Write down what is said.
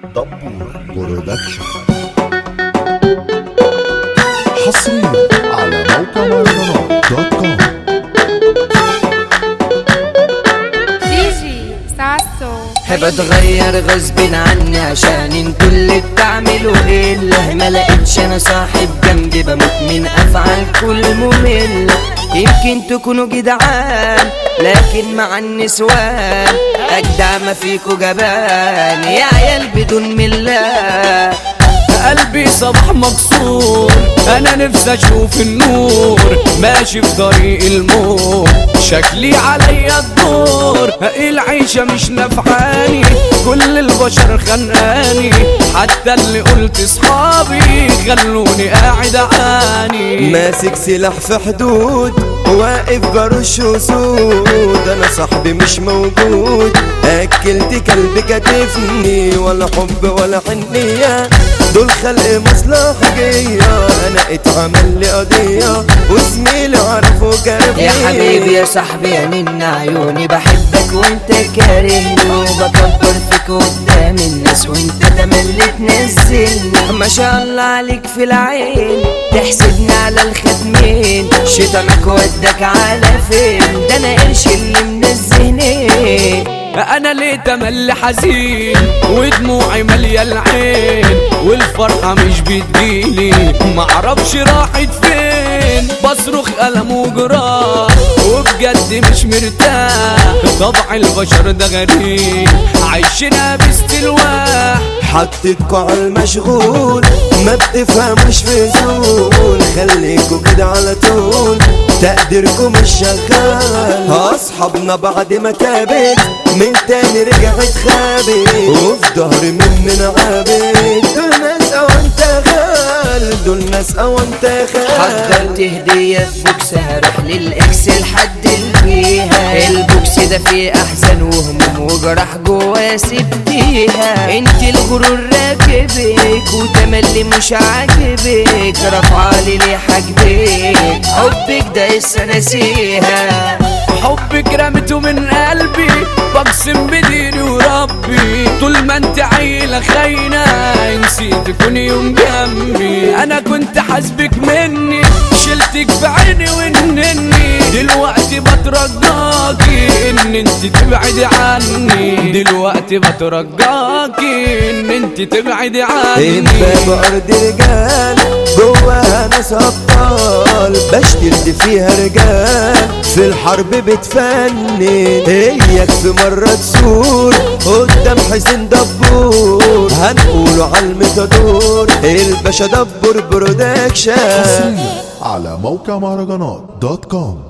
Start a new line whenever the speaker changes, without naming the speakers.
دبور برودكشن حصريا على موقع مهرجانات دوت كوم
جيجي ساسو
حب اتغير غصب عني عشان انتوا اللي بتعملوا ايه اللي ما لقيتش انا صاحب جنبي بموت من افعال كل ممل يمكن تكونوا جدعان لكن مع النسوان اجدع ما فيكوا جبان يا عيال بدون مله
قلبي صباح مكسور انا نفسي اشوف النور ماشي في طريق الموت شكلي عليا الدور العيشة مش نفعاني كل البشر خانقاني حتى اللي قلت صحابي خلوني قاعد اعاني
ماسك سلاح في حدود واقف برش وسود انا صاحبي مش موجود اكلت كلب كتفني ولا حب ولا حنية دول خلق مصلحجية انا اتعمل لي قضية وزميلي عرفوا جربي
يا حبيبي يا صاحبي يا نن عيوني بحبك وانت كارهني وبكبر فيك قدام الناس وانت تملي تنزلني ما شاء الله عليك في العين تحسدني على الختمين شتمك ودك على فين ده انا قرش اللي منزهني
انا ليه تملي حزين ودموعي ماليه العين والفرحه مش بتجيلي معرفش راحت فين بصرخ الم وجراح وبجد مش مرتاح طبع البشر ده غريب عايشنا باستلواح
حطيتكوا على المشغول ما بتفهموش في زول خليكوا كده على طول تقديركم مش شغال اصحابنا بعد ما تابت من تاني رجعت خابت وفي ظهري مننا عابت دول ناس او انت غال دول ناس او انت خال
حضرت هدية في بوكس هروح للإكس لحد الفيها البوكس ده فيه أحزان وهموم وجرح جوا سبتيها انت الغرور راكبك وتملي مش عاجبك رفعالي ليه حاجبك حبك ده لسه ناسيها
حبك رمته من قلبي بقسم بديني وربي طول ما انت عيلة خاينة نسيت تكوني يوم جنبي انا كنت حاسبك مني شلتك في عيني وانني دلوقتي بترجاكي ان انت تبعدي عني دلوقتي بترجاكي ان انت تبعدي عني
الباب ارض رجال جواها ناس ابطال بشتلت فيها رجال في الحرب بتفنن هيك في مرة تسور قدام حسين دبور هنقوله على المتدور الباشا دبور برودكشن
حصريا على موقع مهرجانات دوت كوم